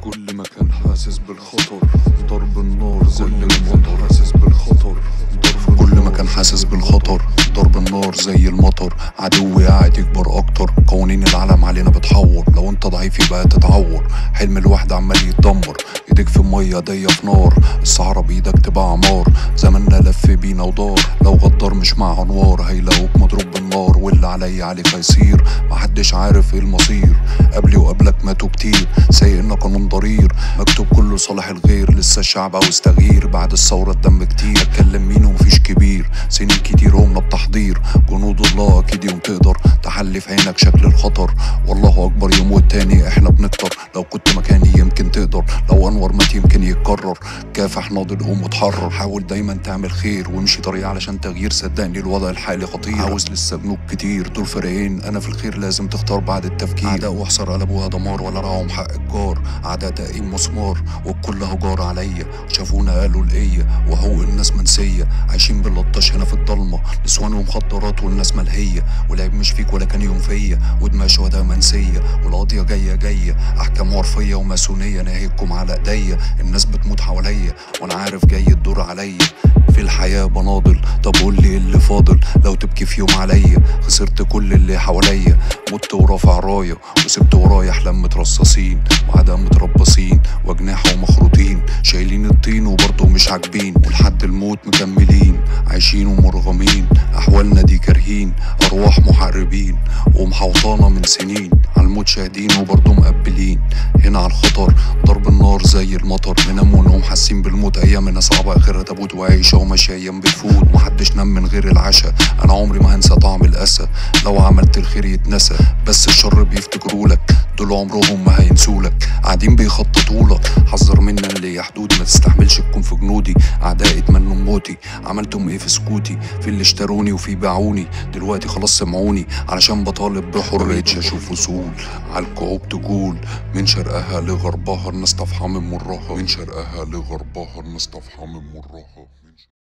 كل مكان حاسس بالخطر ضرب النار زي المطر حاسس بالخطر ضرب كل مكان حاسس بالخطر ضرب النار زي المطر عدوي قاعد يكبر اكتر قوانين العالم علينا بتحور لو انت ضعيف يبقى تتعور حلم الواحد عمال يتدمر ايديك في ميه ايديا في نار الصحرا بايدك تبقى عمار زماننا لف بينا ودار لو غدار مش مع انوار هيلاقوك مضروب بالنار واللي عليا عليك هيصير محدش عارف ايه المصير قبلي وقبلك ماتوا كتير سايقنا قانون ضرير مكتوب كله صالح الغير لسه الشعب عاوز تغيير بعد الثورة الدم كتير اتكلم مين ومفيش كبير سنين كتير قمنا بتحضير جنود الله اكيد يوم تقدر تحلي في عينك شكل الخطر والله اكبر يوم والتاني احنا بنكتر لو كنت مكاني يمكن تقدر لو انور مات يمكن يتكرر كافح ناضل قوم وتحرر حاول دايما تعمل خير وامشي طريق علشان تغيير صدقني الوضع الحالي خطير عاوز لسه بنوك كتير دول فريقين انا في الخير لازم تختار بعد التفكير اعداء واحصر قلبوها دمار ولا رعاهم حق الجار اعداء تقييم مسمار والكل هجار عليا شافونا قالوا الايه وحقوق الناس منسيه عايشين باللطاش هنا في الضلمه نسوان ومخدرات والناس ملهيه والعيب مش فيك ولا كان يوم فيا ودماء شهداء منسيه والقضيه جايه جايه احكام عرفيه وماسونيه ناهيكم على ايديا الناس بتموت حواليا وانا عارف جاي الدور عليا في الحياة بناضل طب قول لي اللي فاضل لو تبكي في يوم عليا خسرت كل اللي حواليا مت ورافع راية وسبت ورايا احلام مترصصين وعدم متربصين واجنحة ومخروطين شايلين الطين وبرضه مش عاجبين ولحد الموت مكملين عايشين ومرغمين احوالنا دي كارهين ارواح محاربين ومحوطانة من سنين على الموت شاهدين وبرضه مقبلين هنا على الخطر ضرب النار زي المطر ننام ونقوم حاسين بالموت ايامنا صعبة اخرها تابوت وعيشة وماشية ايام بتفوت محدش نام من غير العشاء انا عمري ما هنسى طعم الاسى لو عملت الخير يتنسى بس الشر بيفتكرولك دول عمرهم ما هينسولك قاعدين بيخططولك حذر مني انا ليا حدودي ما تستحملش تكون في جنودي اعدائي اتمنوا موتي عملتهم ايه في سكوتي في اللي اشتروني وفي باعوني دلوقتي خلاص سمعوني علشان بطالب بحريتي اشوف وصول على الكعوب تقول من شرقها لغربها الناس طافحة من مرها من شرقها لغربها الناس طافحة من مرها